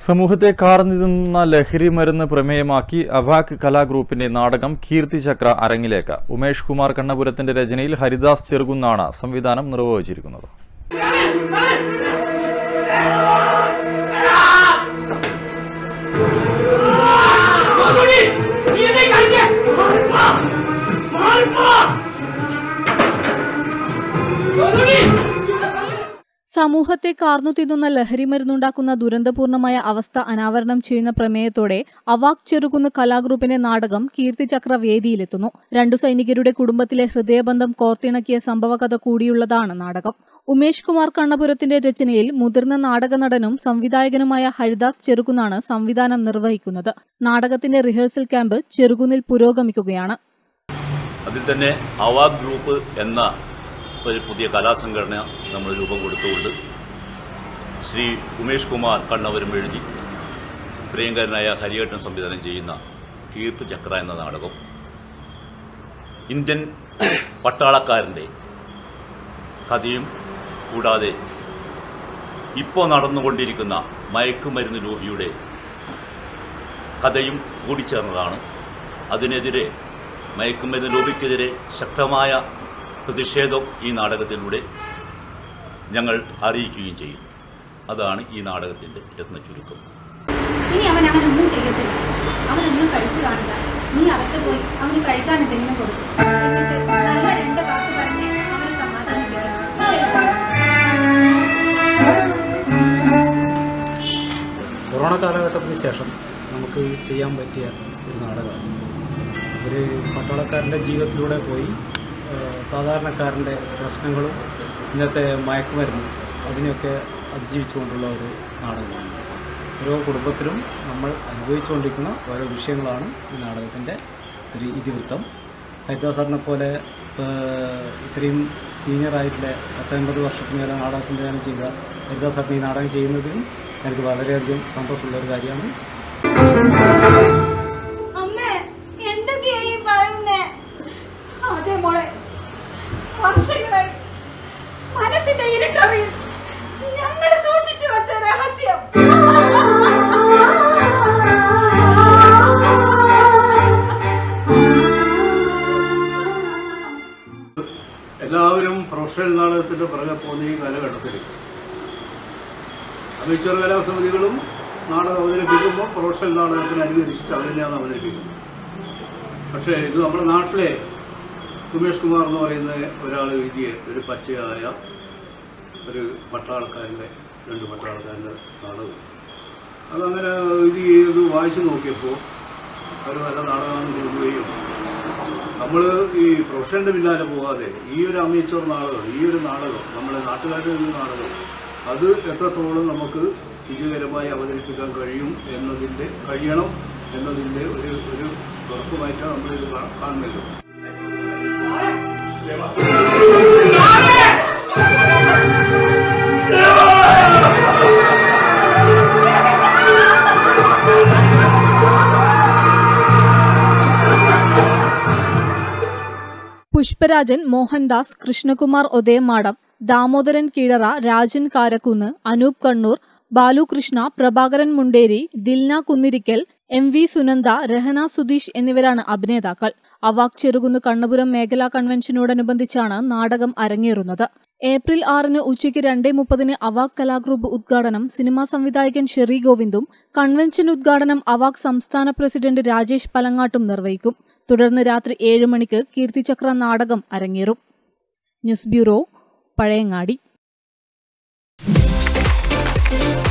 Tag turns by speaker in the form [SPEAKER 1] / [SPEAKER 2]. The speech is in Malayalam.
[SPEAKER 1] സമൂഹത്തെ കാർന്നിതുന്ന ലഹരി മരുന്ന് പ്രമേയമാക്കി അവാക് കലാഗ്രൂപ്പിന്റെ നാടകം കീർത്തിചക്ര അരങ്ങിലേക്ക് ഉമേഷ് കുമാർ കണ്ണപുരത്തിന്റെ രചനയിൽ ഹരിദാസ് ചെറുകുന്നാണ് സംവിധാനം നിർവഹിച്ചിരിക്കുന്നത്
[SPEAKER 2] മാധുരി, നീ എന്നെ കളിക്ക്. മാറിപ്പോ. മാറിപ്പോ. മാധുരി.
[SPEAKER 3] സമൂഹത്തെ കാർന്നു തിന്നുന്ന ലഹരി മരുന്നുണ്ടാക്കുന്ന ദുരന്തപൂർണമായ അവസ്ഥ അനാവരണം ചെയ്യുന്ന പ്രമേയത്തോടെ അവാക് ചെറുകുന്ന് കലാഗ്രൂപ്പിന്റെ നാടകം കീർത്തിചക്ര വേദിയിലെത്തുന്നു രണ്ടു സൈനികരുടെ കുടുംബത്തിലെ ഹൃദയബന്ധം കോർത്തിണക്കിയ സംഭവകഥ കൂടിയുള്ളതാണ് നാടകം ഉമേഷ് കുമാർ കണ്ണപുരത്തിന്റെ രചനയിൽ മുതിർന്ന നാടക നടനും സംവിധായകനുമായ ഹരിദാസ് ചെറുകുന്നാണ് സംവിധാനം നിർവഹിക്കുന്നത് നാടകത്തിന്റെ റിഹേഴ്സൽ ക്യാമ്പ് ചെറുകുന്നിൽ പുരോഗമിക്കുകയാണ്
[SPEAKER 4] അതിൽ തന്നെ അവാഗ് ഗ്രൂപ്പ് എന്ന ഒരു പുതിയ കലാസംഘടന നമ്മൾ രൂപം കൊടുത്തുകൊണ്ട് ശ്രീ ഉമേഷ് കുമാർ കണ്ണവരും എഴുതി പ്രിയങ്കരനായ ഹരിയേട്ടൻ സംവിധാനം ചെയ്യുന്ന കീർത്തു ചക്ര എന്ന നാടകം ഇന്ത്യൻ പട്ടാളക്കാരൻ്റെ കഥയും കൂടാതെ ഇപ്പോൾ നടന്നുകൊണ്ടിരിക്കുന്ന മയക്കുമരുന്ന് രോഗിയുടെ കഥയും കൂടിച്ചേർന്നതാണ് അതിനെതിരെ മയക്കുമരുന്ന് ലോബിക്കെതിരെ ശക്തമായ പ്രതിഷേധം ഈ നാടകത്തിലൂടെ ഞങ്ങൾ അറിയിക്കുകയും ചെയ്യും അതാണ് ഈ നാടകത്തിൻ്റെ രത്ന ചുരുക്കം
[SPEAKER 5] ഇനി അവൻ അവനൊന്നും ചെയ്യത്തില്ല അവനൊന്നും കഴിച്ചു കാണില്ല നീ അകത്ത് പോയി അവന് കഴിക്കാൻ എന്തെങ്കിലും കൊടുക്കും എന്നിട്ട് നല്ല രണ്ട് വാക്ക് പറഞ്ഞ് അവനെ സമാധാനിപ്പിക്കണം
[SPEAKER 6] കൊറോണ കാലഘട്ടത്തിന് ശേഷം നമുക്ക് ചെയ്യാൻ പറ്റിയ ഒരു നാടകമാണ് ഒരു പട്ടാളക്കാരൻ്റെ ജീവിതത്തിലൂടെ പോയി ആ, സാധാരണക്കാരൻ്റെ പ്രശ്നങ്ങളും ഇന്നത്തെ മയക്കുമരുന്ന് അതിനെയൊക്കെ അതിജീവിച്ചുകൊണ്ടുള്ള ഒരു നാടകമാണ് ഓരോ കുടുംബത്തിലും നമ്മൾ അനുഭവിച്ചുകൊണ്ടിരിക്കുന്ന ഓരോ വിഷയങ്ങളാണ് ഈ നാടകത്തിൻ്റെ ഒരു ഇതിവൃത്തം ഹരിദാസ് സാറിനെ പോലെ ആ, ഇത്രയും സീനിയറായിട്ടുള്ള പത്തൊൻപത് വർഷത്തിനേറെ നാടക സംവിധാനം ചെയ്ത ഹരിദാസ് സാറിന് ഈ നാടകം ചെയ്യുന്നതിലും എനിക്ക് വളരെയധികം സന്തോഷമുള്ള ഒരു കാര്യമാണ്
[SPEAKER 5] അമ്മേ എന്തൊക്കെയാ ഈ പറയുന്നേ അതെ മോളെ വർഷങ്ങളായി മനസ്സിന്റെ ഇരുട്ടറിയിൽ ഞങ്ങൾ സൂക്ഷിച്ചു വെച്ച രഹസ്യം
[SPEAKER 7] എല്ലാവരും പ്രൊഫഷണൽ നാടകത്തിൻ്റെ പുറകെ പോകുന്ന ഈ കാലഘട്ടത്തിൽ അമേച്ചർ കലാസമിതികളും നാടകം അവതരിപ്പിക്കുമ്പോൾ പ്രൊഫഷണൽ നാടകത്തിന് അനുകരിച്ചിട്ട് അത് തന്നെയാണ് അവതരിപ്പിക്കുന്നത് പക്ഷേ ഇത് നമ്മുടെ നാട്ടിലെ ഉമേഷ് കുമാർ എന്ന് പറയുന്ന ഒരാൾ എഴുതിയ ഒരു പച്ചയായ ഒരു പട്ടാളക്കാരൻ്റെ രണ്ട് പട്ടാളക്കാരൻ്റെ നാടകം അതങ്ങനെ ഇത് ചെയ്ത് വായിച്ചു നോക്കിയപ്പോൾ ഒരു നല്ല നാടകമാണെന്ന് തോന്നുകയും നമ്മൾ ഈ പ്രൊഫഷൻ്റെ പിന്നാലെ പോകാതെ ഈ ഒരു അമേച്ചർ നാടകം ഈ ഒരു നാടകം നമ്മളെ നാട്ടുകാരുടെ ഒരു നാടകം അത് എത്രത്തോളം നമുക്ക് വിജയകരമായി അവതരിപ്പിക്കാൻ കഴിയും എന്നതിൻ്റെ കഴിയണം എന്നതിൻ്റെ ഒരു ഒരു തുറക്കുമായിട്ടാണ് നമ്മളിത് കാ- കാണുന്നല്ലോ
[SPEAKER 3] പുഷ്പരാജൻ മോഹൻദാസ് കൃഷ്ണകുമാർ ഒതേമാടം ദാമോദരൻ കീഴറ രാജൻ കാരക്കുന്ന് അനൂപ് കണ്ണൂർ ബാലുകൃഷ്ണ പ്രഭാകരൻ മുണ്ടേരി ദിൽന കുന്നിരിക്കൽ എം വി സുനന്ദ രഹന സുധീഷ് എന്നിവരാണ് അഭിനേതാക്കൾ അവാക് ചെറുകുന്ന് കണ്ണപുരം മേഖലാ കൺവെൻഷനോടനുബന്ധിച്ചാണ് നാടകം അരങ്ങേറുന്നത് ഏപ്രിൽ ആറിന് ഉച്ചയ്ക്ക് രണ്ടേ മുപ്പതിന് അവാക് കലാഗ്രൂപ്പ് ഉദ്ഘാടനം സിനിമാ സംവിധായകൻ ഷെറി ഗോവിന്ദും കൺവെൻഷൻ ഉദ്ഘാടനം അവാക് സംസ്ഥാന പ്രസിഡന്റ് രാജേഷ് പലങ്ങാട്ടും നിർവഹിക്കും തുടർന്ന് രാത്രി ഏഴ് മണിക്ക് കീർത്തിചക്ര നാടകം അരങ്ങേറും ന്യൂസ് ബ്യൂറോ പഴയങ്ങാടി